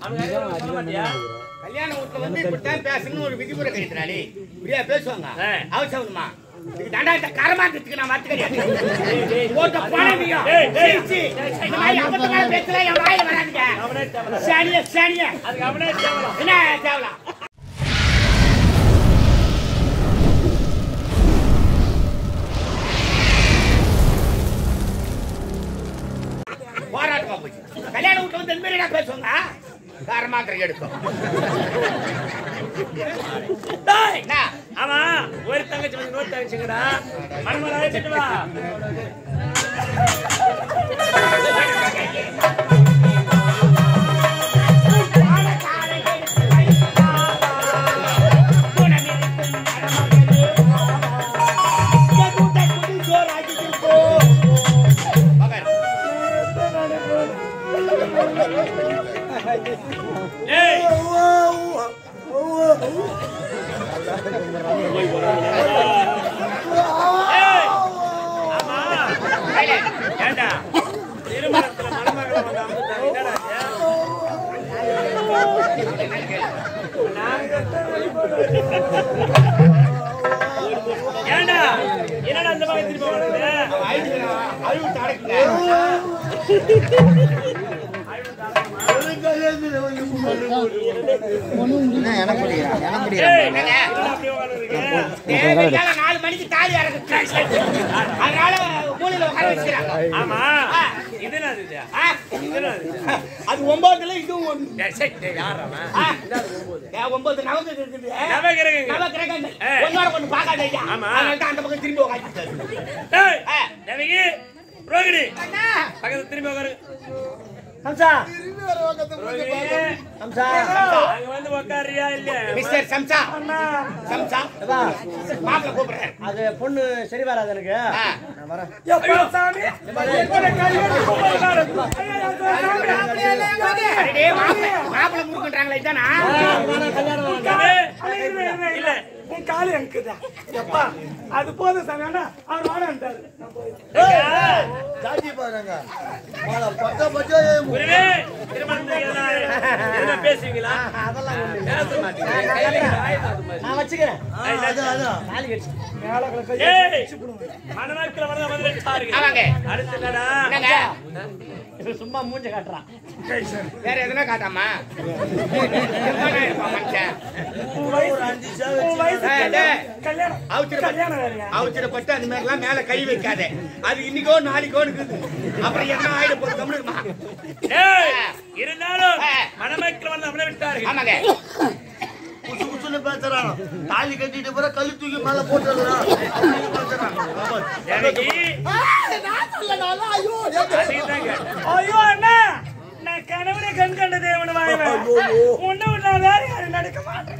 அவங்க அதிகம் சொல்ல மாட்டியா கல்யாண வீட்டுல வந்து இப்படித்தான் பேசணும்னு ஒரு விதிமுறை கிடைக்கிறாளே இப்படியா பேசுவாங்க ஆ. அவசரமா இதுக்கு தாண்டா இந்த கரமாந்தத்துக்கு நான் மத்து கிடையாது ஓட்ட பணவியா டேய், டேய். இந்த மாதிரி அபத்தமான பேச்சல என் வாயில வராதுங்க அவனே தேவலா சாணிய சாணிய அதுக்கு அவனே தேவலா என்ன தேவலாம் போராட்டமா போச்சு கல்யாண வீட்டுல வந்து இந்த மாதிரி நான் பேசுவாங்க காரமாத்திரம் எடுக்கும் டேய் என்ன ஆமா ஒரு தங்கச்சி வந்து இன்னொரு தங்கச்சிங்கடா மனமல அழைச்சிட்டு வா ஏய் ஏய் ஆமா ஏண்டா திருமணத்துல மணமகளை வந்து அமுத்தாங்க என்னடா இது? ஏண்டா என்னடா இந்த பக்கம் திரும்ப வருது ஏய் என்னடா அப்படி உட்கார்ந்திருக்க? நாலு மணிக்கு தாலி இறக்கு அதனால மூலையில உட்கார வச்சுக்கிறாங்க ஆமா இது என்னது இது? ஆ, இது என்னது இது? அது ஒன்பதுல இதுவும் ஒண்ணு டேய், சே, டேய், யார் அவன்? ஆ, ஏன் ஒன்பது நவங்க இருக்குது நவகிரகங்கள். நவகிரகங்கள் ஆ. ஒன்னோட ஒண்ணு பார்க்காத ஐயா ஆமா. அதனால தான் அந்த பக்கம் திரும்பி உட்காந்துட்டாரு டேய், ஆ. தேவகி, ரோகிணி, அண்ணா பக்கத்துல திரும்பி உட்காரு. ஹம்சா ரோகிணி, ஹம்சா அங்க வந்து உட்காருறியா இல்லையா? மிஸ்டர் சம்சா சம்சா மாப்பிள்ள கூப்பிடுறாரு அது பொண்ணு சரி வராது எனக்கு ஆ. நான் வரேன் ஐயோ, சாமி. அடடே, மாப்பிள்ளை மாப்பிள்ளை முறுக்குன்றாங்களே இதானா சாமி, இல்ல. உன் காலு எனக்குதா எப்பா அது போதும் சாமியாண்டா அவர் வாடான்ட்டாரு ஜாதி பாருங்க மாலை பக்க பச்சை குருவே, திருமணத்துக்கு எதனா- எதனா பேசுவீங்களா? அதெல்லாம் ஒண்ணு இல்ல. பேச மாட்டீங்க. கையில காய தாத்து மாதிரி. நான் வச்சுக்கிறேன் அதான், அதான் தாலி கடிச்சு ஏய், மணமக்களை வந்து வந்துட்டாருங்க. ஆமாங்க. அடுத்து என்னடா? என்னங்க இவன் சும்மா மூஞ்ச காட்டுறான் வேற எதுனா காட்டாமா எம்மாண்ணா இருப்பான் மனுஷன் ஒரு அஞ்சு சேவை உன் வயசு ஏய், கல்யாணம் டேய். கல்யாணம் அவுச்சிட கல்யாணம் வேறயா அவசரப்பட்டு அந்த மாதிரிலாம் மேல கை வைக்காத அது இன்னைக்கோ நாளைக்கோ இருக்குது அப்புறம் என்ன ஆயிட போகுது கம்முனுமா ஏய், இருந்தாலும் ஆ. மணமக்களை வந்து நம்மளை விட்டார்கள் ஆமாங்க குசு குசுன்னு பேசுறான் தாலி கட்டிட்டு போற கல்லு தூக்கி மேல போட்டுறான் எனக்கு அதுக்குதான் கேட்டேன். ஐயோ அண்ணா நான் கனவுல கண் கண்ட தேவன வாய்வேன் உன்னை விட்டு நான் வேற யாரும் நடக்க மாட்டேன்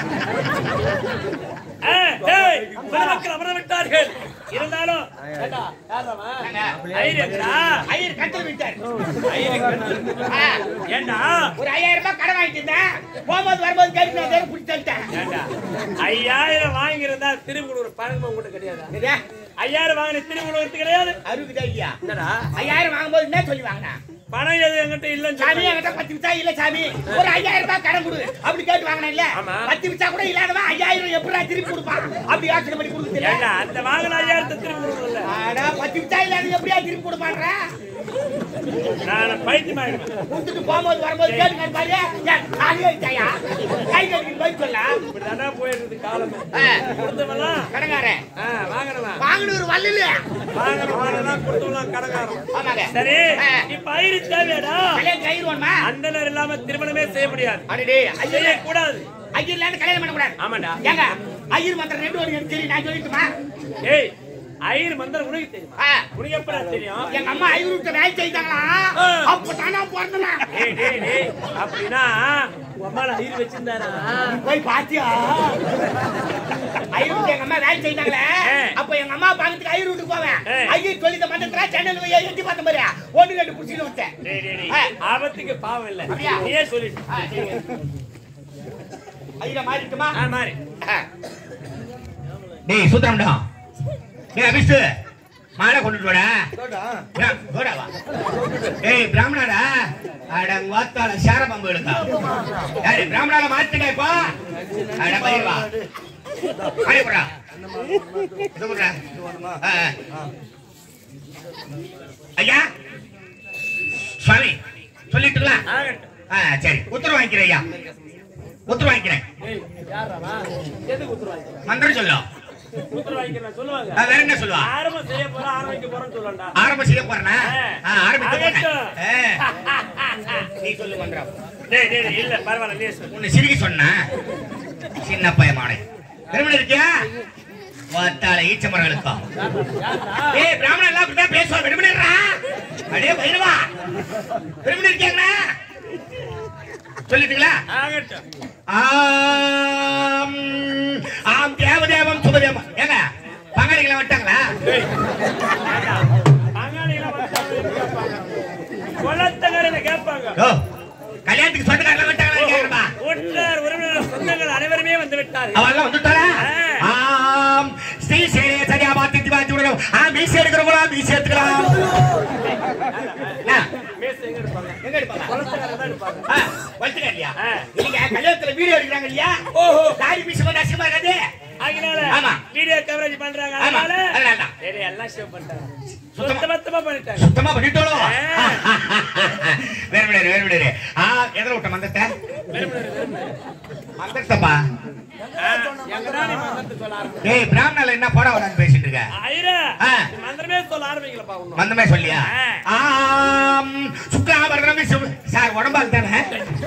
ஆ, ஏய், மணமக்கள் அமர விட்டார்கள் இருந்தாலும் ஏண்டா, யார் அவன்? ஐயர் எங்கடா? ஐயர் கட்டல் விட்டாரு ஐயர் கண்ணு. ஆ, ஏண்டா ஒரு ஐயாயிரம் ரூபாய் கடன் வாங்கிட்டு இருந்தேன் போகும்போது வரும்போது கேட்டு நான் தேடி பிடிச்சி தள்ளிட்டேன் ஏண்டா ஐயாயிரம் வாங்கியிருந்தா திரும்பி கொடுக்குற பழக்கம் உங்ககிட்ட கிடையாதா இதே, ஐயாயிரம் வாங்கின திரும்பி கொடுக்கறது கிடையாது அறுபது ஐயா என்னடா ஐயாயிரம் வாங்கும்போது என்ன சொல்லி வாங்கினா பணம் எது என்கிட்ட இல்லைன்னு சாமி சொன்னாங்க. என்கிட்ட பத்து விசா இல்ல சாமி ஒரு ஐயாயிரம் ரூபாய் கடன் கொடு அப்படி கேட்டு வாங்கினா இல்ல ஆமா. பத்து விசா கூட இல்லாதவன் ஐயாயிரம் எப்படா திருப்பி கொடுப்பான் அப்படி யோசனை பண்ணி கொடுக்க ஏண்டா தெரியல அந்த வாங்கின ஐயாயிரத்தை திரும்பி கொடுக்கல ஆனா பத்து விசா இல்லாத எப்படியா திருப்பி கொடுப்பான்ற நான் பைத்தியமாயிடுவேன் கொடுத்துட்டு போகும்போது வரும்போது கேட்டு பாரு ஏன் காலியா இருக்காயா கை கட்டிட்டு போய் சொல்ல இப்படிதானே போயிடுறது காலம் ஆ. கொடுத்தவெல்லாம் கடங்காரன் ஆ, வாங்கினவன் வாங்கின ஒரு வல்ல இல்ல வாங்கின வாங்கினா கொடுத்தவெல்லாம் கடங்காரம் ஆமாங்க சரி ஆ. இப்ப ஐயரு தேவையாடா கல்யாணம் கயிறுவான்மா அந்தனர் இல்லாம திருமணமே செய்ய முடியாது அடடே ஐயர் செய்யக்கூடாது ஐயர் இல்லாத கல்யாணம் பண்ண கூடாது ஆமாண்டா ஏங்க ஐயர் மந்திரம் ரெண்டு ஒன்று எனக்கு தெரியும் நான் சொல்லிட்டுமா ஏய் ஐயர் மந்திரம் உனக்கு தெரியுமா ஆ. உனக்கு எப்படா தெரியும் எங்க அம்மா ஐயர் விட்டு வேலை செய்தாங்களா ஆ. அப்பதான் நான் பிறந்தேன் ஏய் டேய் டேய் அப்படின்னா உன் அம்மால ஐயர் வச்சிருந்தாரா போய் பாத்தியா ஐயர் விட்டு எங்க அம்மா வேலை செய்தாங்களே ஆ. அப்ப எங்க அம்மா பாக்கிறதுக்கு ஐயர் வீட்டுக்கு போவேன் ஆ. ஐயர் சொல்லி இந்த மந்திரத்துல சேனல் போய் எட்டி பார்த்த மாதிரி ஒண்ணு ரெண்டு புடிச்சுன்னு விட்டேன் டேய் டேய் ஆ. டேய் ஆபத்துக்கு பாவம் இல்ல அப்படியா? நீயே சொல்லிட்டு ஐயரை மாறிட்டுமா ஆ மாறி டேய் சுத்தம்டா டேய் அபிஷு மாலை கொண்டுட்டு வாடா ஏன், போடா வா. ஏய் பிராமணாடா அடங்க வாத்தால சேர பம்பு எடுத்தா யாரு பிராமணால மாத்துங்க இப்போ அட பயிர்வா அனுப்புறா இது குடுறா. ஆ, ஆ. ஐயா சுவாமி சொல்லிட்டுங்களா ஆகட்டும். ஆ, சரி உத்தரவு வாங்கிக்கிறேன் ஐயா உத்தரவு வாங்கிக்கிறேன் ஏய், யார்றாமா? எதுக்கு உத்தரவாதம்? மந்திரம் சொல்லும் உத்தரவாதம் சொல்லுவாங்க. ஆ, வேற என்ன சொல்லுவா ஆரம்பம் செய்ய போறோம், ஆரம்பிக்க போறோம்னு சொல்லணும்டா. ஆரம்பம் செய்ய போறேனா ஆ, ஆரம்பிக்க போறேன் ஆகட்டும். ஆ. நீ சொல்லு மந்திரம் டேய், டேய், டேய், இல்ல, பரவாயில்ல, நீ சொல்லு. உன்னை சிரிக்க சொன்ன சின்ன பயமானே திருமணம் இருக்கியா வாத்தால ஈச்ச மரம் இழுக்கும் ஏய் பிராமணன் எல்லாம் அப்படிதான் பேசுவா விடுமணிடுறா அடே பயிரவா விடுமணி இருக்கியாங்களா சொல்லிட்டுங்களா ஆகட்டும். ஆம் ஆம் தேவதேவம் சுபதேவம் ஏங்க பங்காளிகளை விட்டாங்களா ஏண்டா, பங்காளிகளை வந்தாலும் எப்படி கேட்பாங்க? குலத்தகரையில கேட்பாங்க. ஓ கல்யாணத்துக்கு சொந்தக்காரங்களை விட்டாங்களா கேக்குறா உற்றார், உறவினர், சொந்தங்கள் அனைவருமே வந்து விட்டார்கள். அவெல்லாம் வந்துட்டாரா ஆ. ஆம் ஸ்ரீ சேரே சரியா பார்த்து பாத்து விடணும் ஆ மீசி எடுக்கிறவங்களா மீசி எடுத்துக்கலாம் என்ன? பேசு எங்க எடுப்பாங்க? எங்க எடுப்பாங்க குலத்தகரை தான் எடுப்பாங்க. ஆ, வளர்த்துக்காரியா? ஆ. நீங்க கல்யாணத்துல வீடியோ எடுக்கிறாங்க இல்லையா ஓஹோ. தாடி மீசி வந்து அசிங்கமா இருக்காது அதனால ஆமா. வீடியோ கவரேஜ் பண்றாங்க ஆமா, அதனால அதனாலதான். டேய், டேய், எல்லாம் ஷோ பண்ணிட்டாங்க சுத்தமா. சுத்தமா சுத்தமா பண்ணிட்டாங்க சுத்தமா பண்ணிட்டோளோ ஆ. வேற விடாரு வேற விடாரு ஆ எதிர விட்ட மந்தத்தை மந்தத்தப்பா ஆ, எங்கடா நீ மந்திரத்தை சொல்ல ஆரம்பிச்ச? ஏய் பிராமணால என்ன போடா வரான்னு பேசிட்டு இருக்க ஐயரா, ஆ. நீ மந்திரமே சொல்ல ஆரம்பிக்கலப்பா இன்னும். மந்தமே சொல்லியா ஆ. ஆம் சுக்லாபரணம் விஷ்ணு- சார் உடம்பால் தானே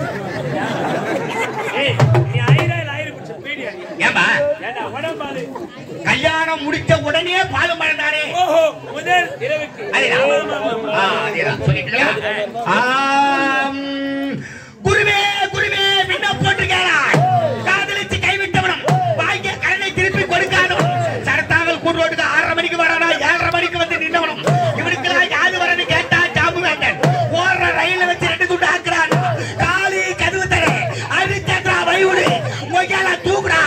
ஏய், நீ ஐயரா இல்ல ஐயரு குடிச்ச பீடியா நீ? ஏம்பா ஏண்டா, உடம்பாலு. கல்யாணம் முடிச்ச உடனே பாலும் பழந்தானே ஓஹோ, முதல் இரவுக்கு. அதேதான். ஆமா, ஆமா, ஆமா. ஆ, அதேதான். சொல்லிட்டீங்களா? ஆம். குருவே குருவே விண்ணப்பம் போட்டிருக்கிறார். காதலிச்சு கைவிட்டவனும் வாங்கிய கடனை திருப்பி கொடுக்காதவன் சரத்தாங்கல் கூட்டோட்டுக்கு ஆறரை மணிக்கு வரானா ஏழரை மணிக்கு வந்து நின்றவனும் இவனுக்கெல்லாம் யாது வரன்னு கேட்டா ஜாம்பு வேண்டன் ஓடுற ரயில வச்சு ரெண்டு துண்டு ஆக்குறான் காலி கதவு தர அரிச்சந்திரா வைவுடு மொய்யால தூக்குறா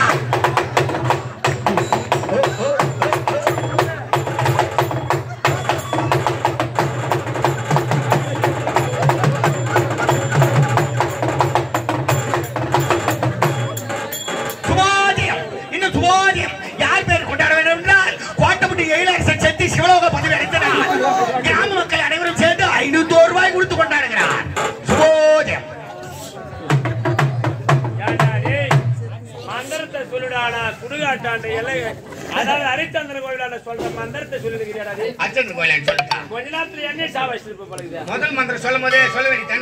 சுபாதியம் இன்னும் சுபாதியம் யார் பேர் கொண்டாட வேண்டும் என்றால் கோட்டப்பட்டி எழிலரசன் செத்து சிவலோக பதவி அடைந்தனர் கிராம மக்கள் அனைவரும் சேர்ந்து ஐநூத்தி ரூபாய் கொடுத்து கொண்டாடுகிறார் சுபோதியம் ஏண்டா, டேய், மந்திரத்தை சொல்லுடாடா சுடுகாட்டாண்ட எல்லை அதாவது ஹரிச்சந்திர கோயிலாண்ட சொல்ற மந்திரத்தை சொல்லிருக்கிறியாடா டேய்? அர்ஜுன் கோயிலன் சொல்லிட்டான் கொஞ்ச நேரத்துல என்ன சாவாசி பழகுது முதல் மந்திரம் சொல்லும் போதே சொல்ல வேண்டியது